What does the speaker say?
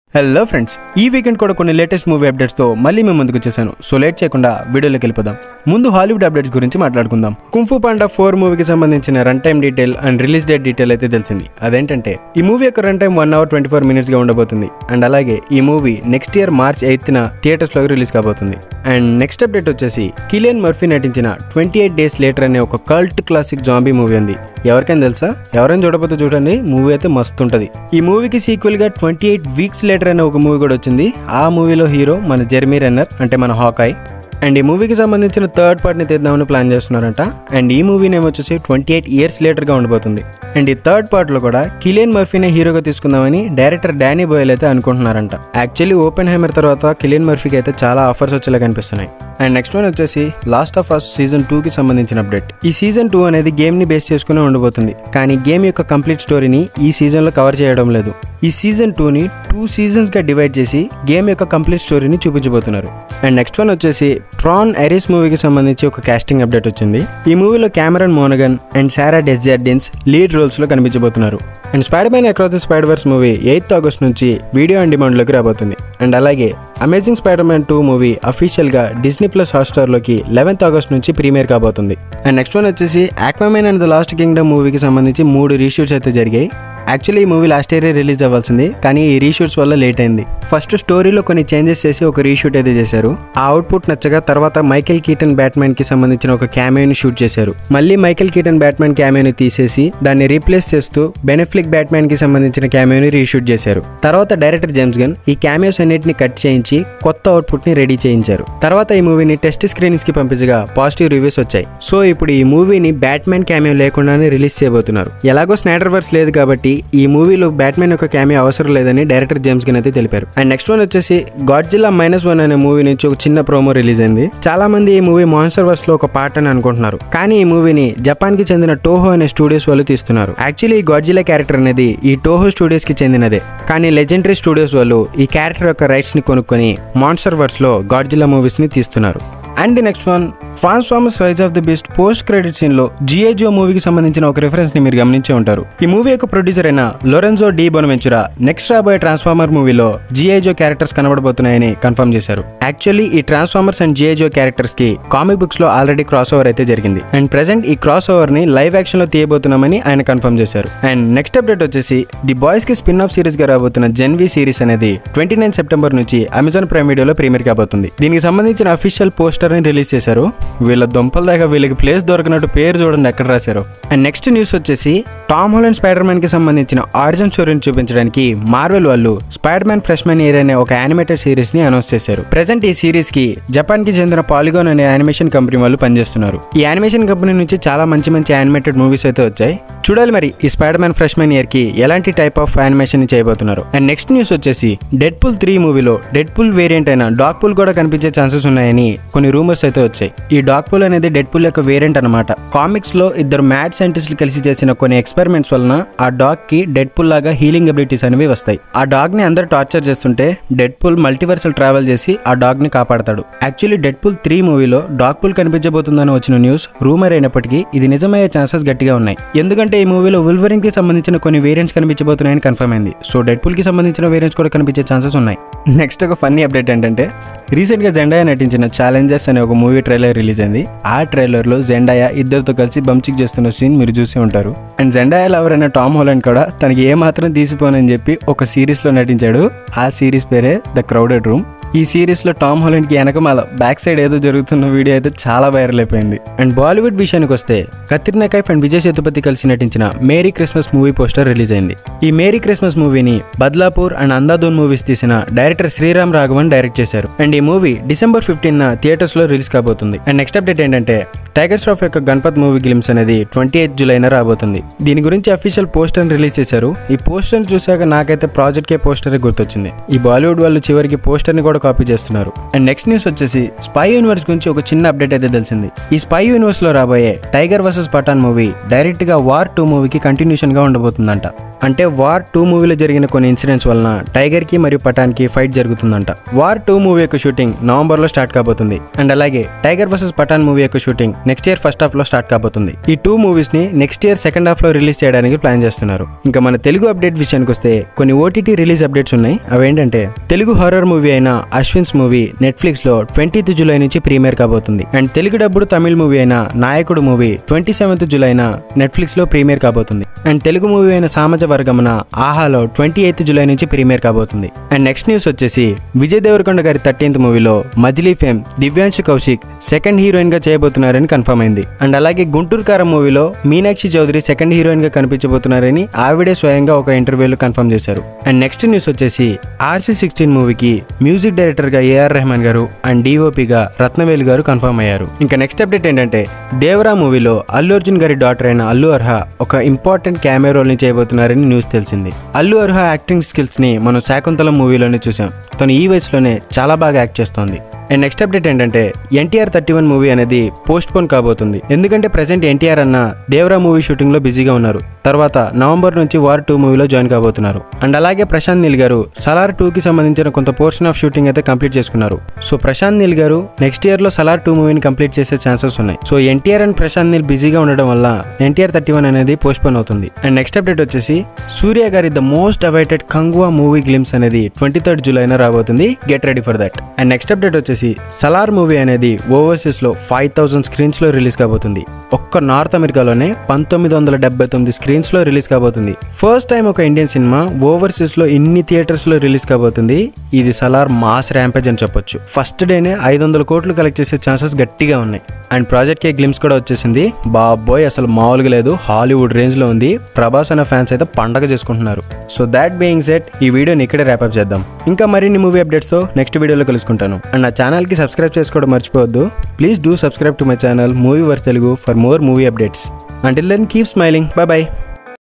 hello friends ఈ weekend కూడా కొన్ని లేటెస్ట్ మూవీ అప్డేట్స్తో మళ్ళీ మేము ముందుకు వచ్చేసాను సో లేట్ చేయకుండా వీడియోలోకి వెళ్ళిపోదాం ముందు హాలీవుడ్ అప్డేట్స్ గురించి మాట్లాడుకుందాం కుంఫు పాండా ఫోర్ మూవీకి సంబంధించిన run time detail and release date detail అయితే తెలిసింది అదేంటంటే ఈ మూవీ యొక్క run time one hour twenty four మినిట్స్గా ఉండబోతుంది అండ్ అలాగే ఈ మూవీ నెక్స్ట్ ఇయర్ మార్చ్ ఎయిత్న థియేటర్స్లోకి రిలీజ్ కాబోతుంది అండ్ నెక్స్ట్ అప్డేట్ వచ్చేసి కిలియన్ మర్ఫీ నటించిన ట్వంటీ ఎయిట్ డేస్ లేటర్ అనే ఒక కల్ట్ క్లాసిక్ జాంబీ మూవీ ఉంది ఎవరికైనా తెలుసా ఎవరైనా చూడకపోతే చూడండి మూవీ అయితే మస్తు ఉంటుంది ఈ మూవీకి సీక్వెల్ గా ట్వంటీ ఎయిట్ వీక్స్ లేటర్ అనే ఒక మూవీ కూడా వచ్చింది ఆ మూవీలో హీరో మన జెర్మీ రన్నర్ అంటే మన హాకాయ్ అండ్ ఈ మూవీకి సంబంధించిన థర్డ్ పార్ట్ని తీద్దామని ప్లాన్ చేస్తున్నారంట అండ్ ఈ మూవీ నేమ్ వచ్చేసి ట్వంటీ ఎయిట్ ఇయర్స్ లేటర్గా ఉండబోతుంది అండ్ ఈ థర్డ్ పార్ట్లో కూడా కిలియన్ మర్ఫీనే హీరోగా తీసుకుందామని డైరెక్టర్ డానీ బోయల్ అయితే అనుకుంటున్నారంట యాక్చువల్లీ ఓపెన్ హైమర్ తర్వాత కిలియన్ మర్ఫీకి అయితే చాలా ఆఫర్స్ వచ్చేలా కనిపిస్తున్నాయి అండ్ నెక్స్ట్ వన్ వచ్చేసి last of us season two కి సంబంధించిన అప్డేట్ ఈ సీజన్ టూ అనేది గేమ్ ని బేస్ చేసుకుని ఉండబోతుంది కానీ గేమ్ యొక్క కంప్లీట్ స్టోరీని ఈ సీజన్ లో కవర్ చేయడం లేదు ఈ సీజన్ టూ ని టూ సీజన్స్ గా డివైడ్ చేసి గేమ్ యొక్క కంప్లీట్ స్టోరీని చూపించబోతున్నారు అండ్ నెక్స్ట్ వన్ వచ్చేసి ట్రాన్ ఐరిస్ మూవీకి సంబంధించి ఒక కాస్టింగ్ అప్డేట్ వచ్చింది ఈ మూవీలో కెమెరన్ మోనగన్ and Sara Desjardins lead roles లో కనిపించబోతున్నారు and Spider Man across the Spider Verse movie eighth August నుంచి వీడియో ఆన్ డిమాండ్ లోకి రాబోతుంది అండ్ అలాగే amazing Spider Man two movie official గా డిస్నీ ప్లస్ హాట్స్టార్ లోకి లెవెన్త్ ఆగస్ట్ నుంచి ప్రీమియర్ కాబోతుంది అండ్ నెక్స్ట్ వన్ వచ్చేసి Aquaman and the lost kingdom మూవీకి సంబంధించి మూడు రీషూట్స్ అయితే జరిగాయి యాక్చువల్లీ ఈ మూవీ లాస్ట్ ఇయర్ రిలీజ్ అవ్వాల్సింది కానీ ఈ రీషూట్స్ వల్ల లేట్ అయింది ఫస్ట్ స్టోరీలో కొన్ని చేంజెస్ చేసి ఒక రీషూట్ అయితే చేశారు ఆ అవుట్పుట్ నచ్చగా తర్వాత మైకేల్ కీటన్ బ్యాట్మెన్ కి సంబంధించిన ఒక క్యామియోని షూట్ చేశారు మళ్ళీ మైకేల్ కీటన్ బ్యాట్మెన్ క్యామియోని తీసేసి దాన్ని రీప్లేస్ చేస్తూ బెనిఫ్లిక్ బ్యాట్మెన్ కి సంబంధించిన క్యామియోని రీషూట్ చేశారు తర్వాత డైరెక్టర్ జేమ్స్ గన్ ఈ క్యామియోస్ అన్నిటిని కట్ చేయించి కొత్త అవుట్పుట్ ని రెడీ చేయించారు తర్వాత ఈ మూవీని టెస్ట్ స్క్రీనింగ్స్ కి పంపించగా పాజిటివ్ రివ్యూస్ వచ్చాయి సో ఇప్పుడు ఈ మూవీని బ్యాట్మెన్ క్యామియో లేకుండానే రిలీజ్ చేయబోతున్నారు ఎలాగో స్నైడర్ వర్స్ లేదు కాబట్టి ఈ మూవీలో బ్యాట్మెన్ యొక్క క్యామియో అవసరం లేదని డైరెక్టర్ జేమ్స్ గన్ అయితే తెలిపారు అండ్ నెక్స్ట్ వన్ వచ్చేసి గాడ్జిల్లా మైనస్ వన్ అనే మూవీ నుంచి ఒక చిన్న ప్రోమో రిలీజ్ అయింది చాలా మంది ఈ మూవీ మాన్స్టర్ వర్స్ లో ఒక పార్ట్ అని అనుకుంటున్నారు కానీ ఈ మూవీని జపాన్ కి చెందిన టోహో అనే స్టూడియోస్ వాళ్ళు తీస్తున్నారు యాక్చువల్లీ ఈ గాడ్జిల్లా క్యారెక్టర్ అనేది ఈ టోహో స్టూడియోస్ కి చెందినదే కానీ లెజెండరీ స్టూడియోస్ వాళ్ళు ఈ క్యారెక్టర్ యొక్క రైట్స్ ని కొనుక్కొని మాన్స్టర్ వర్స్ లో గాడ్జిల్లా మూవీస్ ని తీస్తున్నారు and the next one Transformers rise of the best post credit scene లో జిఐజిఓ మూవీకి సంబంధించిన ఒక రిఫరెన్స్ ని మీరు గమనించే ఉంటారు ఈ మూవీ యొక్క ప్రొడ్యూసర్ అయిన లొరెన్జో డి బొనవెంచురా నెక్స్ట్ రాబోయే ట్రాన్స్ఫార్మర్ మూవీలో జిఐజిఓ క్యారెక్టర్స్ కనబడబోతున్నాయని కన్ఫర్మ్ చేశారు యాక్చువల్లీ ఈ ట్రాన్స్ఫార్మర్స్ అండ్ జిఐజిఓ క్యారెక్టర్స్ కి కామిక్ బుక్స్ లో ఆల్రెడీ క్రాస్ ఓవర్ అయితే జరిగింది అండ్ ప్రెసెంట్ ఈ క్రాస్ ఓవర్ ని లైవ్ యాక్షన్ లో తీయబోతున్నామని ఆయన కన్ఫర్మ్ చేశారు అండ్ నెక్స్ట్ అప్డేట్ వచ్చేసి ది బాయ్స్ కి స్పిన్ ఆఫ్ సిరీస్ గా రాబోతున్న జెన్వి సిరీస్ అనేది ట్వంటీ నైన్ సెప్టెంబర్ నుంచి అమెజాన్ ప్రైమ్ వీడియోలో ప్రీమియర్ కాబోతుంది దీనికి సంబంధించిన అఫీషియల్ పోస్టర్ ని రిలీజ్ చేశారు వీళ్ళ దుంపల దాకా వీళ్ళకి ప్లేస్ దొరకనట్టు పేరు చూడండి ఎక్కడ రాశారు అండ్ నెక్స్ట్ న్యూస్ వచ్చేసి టామ్ హోలండ్ స్పైడర్ మ్యాన్ కి సంబంధించిన ఆరిజిన్ స్టోరీని చూపించడానికి మార్వెల్ వాళ్ళు స్పైడర్ మ్యాన్ ఫ్రెష్మెన్ ఇయర్ అనే ఒక యానిమేటెడ్ సిరీస్ ని అనౌన్స్ చేశారు ప్రెసెంట్ ఈ సిరీస్ కి జపాన్ కి చెందిన పాలిగోన్ అనే యానిమేషన్ కంపెనీ వాళ్ళు పనిచేస్తున్నారు ఈ యానిమేషన్ కంపెనీ నుంచి చాలా మంచి మంచి యానిమేటెడ్ మూవీస్ అయితే వచ్చాయి చూడాలి మరి ఈ స్పైడర్ మ్యాన్ ఫ్రెష్మెన్ ఇయర్ కి ఎలాంటి టైప్ ఆఫ్ యానిమేషన్ ని చేయబోతున్నారు అండ్ నెక్స్ట్ న్యూస్ వచ్చేసి డెడ్ పుల్ త్రీ మూవీలో డెడ్ పుల్ వేరియంట్ అయిన డాగ్ పుల్ కూడా కనిపించే ఛాన్సెస్ ఉన్నాయని కొన్ని రూమర్స్ అయితే వచ్చాయి ఈ డాగ్ పుల్ అనేది డెడ్ పుల్ యొక్క వేరియంట్ అనమాట కామిక్స్ లో ఇద్దరు మ్యాడ్ సైంటిస్టులు కలిసి చేసిన కొన్ని ఎక్స్పెరిమెంట్స్ వలన ఆ డాగ్ కి డెడ్ పుల్ లాగా హీలింగ్ అబిలిటీస్ అనేవి వస్తాయి ఆ డాగ్ ని అందరు టార్చర్ చేస్తుంటే డెడ్ పుల్ మల్టీవర్సల్ ట్రావెల్ చేసి ఆ డాగ్ ని కాపాడతాడు యాక్చువల్లీ డెడ్ పుల్ త్రీ మూవీలో డాగ్ పుల్ కనిపించబోతుందని వచ్చిన న్యూస్ రూమర్ అయినప్పటికీ ఇది నిజమయ్యే ఛాన్సెస్ గట్టిగా ఉన్నాయి ఎందుకంటే ఈ మూవీలో ఉల్వరిన్ కి సంబంధించిన కొన్ని వేరియంట్స్ కనిపించబోతున్నాయని కన్ఫర్మ్ అయింది సో డెడ్ పుల్ కి సంబంధించిన వేరియంట్స్ కూడా కనిపించే ఛాన్సెస్ ఉన్నాయి నెక్స్ట్ ఒక ఫన్నీ అప్డేట్ ఏంటంటే రీసెంట్ గా జెండాయా నటించిన ఛాలెంజెస్ అనే ఒక మూవీ ట్రైలర్ రిలీజ్ అయింది ఆ ట్రైలర్ లో జెండాయా ఇద్దరితో కలిసి బంచిక్ చేస్తున్న సీన్ మీరు చూసి ఉంటారు అండ్ జెండాయా లవర్ అయిన టామ్ హోలండ్ కూడా తనకి ఏ మాత్రం తీసిపోనని చెప్పి ఒక సిరీస్ లో నటించాడు ఆ సిరీస్ పేరే ద క్రౌడెడ్ రూమ్ ఈ సిరీస్ లో టామ్ హోలండ్ కి వెనకమాల బ్యాక్ సైడ్ ఏదో జరుగుతున్న వీడియో అయితే చాలా వైరల్ అయిపోయింది అండ్ బాలీవుడ్ విషయానికి వస్తే కత్రినా కైఫ్ అండ్ విజయ్ సేతుపతి కలిసి నటించిన Merry Christmas movie poster release అయింది ఈ మేరీ క్రిస్మస్ మూవీని బద్లాపూర్ అండ్ అందాదూన్ మూవీస్ తీసిన డైరెక్టర్ శ్రీరామ్ రాఘవన్ డైరెక్ట్ చేశారు అండ్ ఈ మూవీ డిసెంబర్ ఫిఫ్టీన్ థియేటర్స్ లో రిలీజ్ కాబోతుంది అండ్ నెక్స్ట్ అప్డేట్ ఏంటంటే టైగర్ ష్రాఫ్ యొక్క గణపత్ మూవీ గ్లిమ్స్ అనేది ట్వంటీ ఎయిత్ జూలైన రాబోతుంది దీని గురించి అఫీషియల్ పోస్టర్ రిలీజ్ చేశారు ఈ పోస్టర్ చూశాక నాకైతే ప్రాజెక్ట్ కే పోస్టర్ గుర్తొచ్చింది ఈ బాలీవుడ్ వాళ్ళు చివరికి పోస్టర్ ని కూడా కాపీ చేస్తున్నారు అండ్ నెక్స్ట్ న్యూస్ వచ్చేసి స్పై యూనివర్స్ గురించి ఒక చిన్న అప్డేట్ అయితే తెలిసింది ఈ స్పై యూనివర్స్ లో రాబోయే Tiger versus Pathaan movie direct గా వార్ టూ మూవీకి కంటిన్యూషన్ గా ఉండబోతుందంట అంటే వార్ టూ మూవీలో జరిగిన కొన్ని ఇన్సిడెంట్స్ వలన టైగర్ కి మరియు పఠాన్ కి ఫైట్ జరుగుతుందంట వార్ టూ మూవీ యొక్క షూటింగ్ నవంబర్ లో స్టార్ట్ కాబోతుంది అండ్ అలాగే టైగర్ వర్సెస్ పఠాన్ మూవీ యొక్క shooting next year first half లో స్టార్ట్ కాబోతుంది ఈ టూ మూవీస్ ని నెక్స్ట్ ఇయర్ సెకండ్ హాఫ్ లో రిలీజ్ చేయడానికి ప్లాన్ చేస్తున్నారు ఇంకా మన తెలుగు అప్డేట్ విషయానికి వస్తే కొన్ని ఓటీటీ రిలీజ్ అప్డేట్స్ ఉన్నాయి అవేంటంటే తెలుగు హారర్ మూవీ అయిన అశ్విన్స్ మూవీ నెట్ఫ్లిక్స్ లో ట్వంటీత్ జూలై నుంచి ప్రీమియర్ కాబోతుంది and Telugu dubbed Tamil movie అయిన నాయకుడు మూవీ ట్వంటీ సెవెంత్ జూలైన నెట్ఫ్లిక్స్ లో ప్రీమియర్ కాబోతుంది అండ్ తెలుగు మూవీ అయిన సామజ వర్గమున ఆహాలో ట్వంటీ ఎయిత్ జూలై నుంచి ప్రీమియర్ కాబోతుంది అండ్ నెక్స్ట్ న్యూస్ వచ్చేసి విజయ్ దేవరకొండ గారి థర్టీన్త్ మూవీలో Majili fame Divyansha Kaushik second heroine గా చేయబోతున్నారని కన్ఫర్మ్ అయింది అండ్ అలాగే గుంటూరు కారం మూవీలో మీనాక్షి చౌదరి సెకండ్ హీరోయిన్ గా కనిపించబోతున్నారని ఆవిడే స్వయంగా ఒక ఇంటర్వ్యూలో కన్ఫర్మ్ చేశారు అండ్ నెక్స్ట్ న్యూస్ వచ్చేసి ఆర్సీ సిక్స్టీన్ మూవీకి మ్యూజిక్ డైరెక్టర్ గా ఏఆర్ రెహమాన్ గారు అండ్ డిఓపిగా రత్నవేలు గారు కన్ఫర్మ్ అయ్యారు ఇంకా నెక్స్ట్ అప్డేట్ ఏంటంటే దేవరా మూవీలో అల్లు అర్జున్ గారి డాటర్ అయిన అల్లు అర్హ ఒక ఇంపార్టెంట్ క్యామెరా రోల్ ని చేయబోతున్నారని న్యూస్ తెలిసింది అల్లు అర్హ యాక్టింగ్ స్కిల్స్ ని మనం శాకుంతలం మూవీలోనే చూసాం తను ఈ వయసులోనే చాలా బాగా యాక్ట్ చేస్తోంది అండ్ నెక్స్ట్ అప్డేట్ ఏంటంటే ఎన్టీఆర్ థర్టీ వన్ మూవీ అనేది పోస్ట్ పోన్ కాబోతుంది ఎందుకంటే ప్రజెంట్ ఎన్టీఆర్ అన్న దేవరా మూవీ షూటింగ్ లో బిజీగా ఉన్నారు తర్వాత నవంబర్ నుంచి వార్ టూ మూవీలో జాయిన్ కాబోతున్నారు అండ్ అలాగే ప్రశాంత్ నీల్ గారు సలార్ టూ కి సంబంధించిన కొంత పోర్షన్ ఆఫ్ షూటింగ్ అయితే కంప్లీట్ చేసుకున్నారు సో ప్రశాంత్ నీల్ గారు నెక్స్ట్ ఇయర్ లో సలార్ టూ మూవీని కంప్లీట్ చేసే ఛాన్సెస్ ఉన్నాయి సో ఎన్టీఆర్ అండ్ ప్రశాంత్ నీల్ బిజీగా ఉండడం వల్ల ఎన్టీఆర్ థర్టీ వన్ అనేది పోస్ట్ పోన్ అవుతుంది అండ్ నెక్స్ట్ అప్డేట్ వచ్చేసి సూర్య గారి the most awaited Kanguva movie glimpse అనేది ట్వంటీ థర్డ్ జూలైన రాబోతుంది get ready for that and next update వచ్చేసి సలార్ మూవీ అనేది ఓవర్సీస్ లో ఫైవ్ థౌసండ్ స్క్రీన్స్ లో రిలీజ్ కాబోతుంది ఒక్క నార్త్ అమెరికాలోనే పంతొమ్మిది వందల డెబ్బై తొమ్మిది స్క్రీన్స్ లో రిలీజ్ కాబోతుంది ఫస్ట్ టైం ఒక ఇండియన్ సినిమా ఓవర్సీస్ లో ఇన్ని థియేటర్స్ లో రిలీజ్ కాబోతుంది ఇది సలార్ మాస్ ర్యాంపేజ్ అని చెప్పొచ్చు ఫస్ట్ డేనే ఐదు వందల కోట్లు కలెక్ట్ చేసే ఛాన్సెస్ గట్టిగా ఉన్నాయి అండ్ ప్రాజెక్ట్ కే గ్లిమ్స్ కూడా వచ్చేసింది బాబోయ్ అసలు మామూలుగా లేదు హాలీవుడ్ రేంజ్ లో ఉంది ప్రభాస్ అనే ఫ్యాన్స్ అయితే పండగ చేసుకుంటున్నారు సో దాట్ బీయింగ్ సెట్ ఈ వీడియోని ఇక్కడే ర్యాపప్ చేద్దాం ఇంకా మరిన్ని మూవీ అప్డేట్స్ తో నెక్స్ట్ వీడియోలో కలుసుకుంటాను అండ్ నా ఛానల్ కి సబ్స్క్రైబ్ చేసుకోవడం మర్చిపోవద్దు please do subscribe to my channel movie verse Telugu for more movie updates until then keep smiling bye by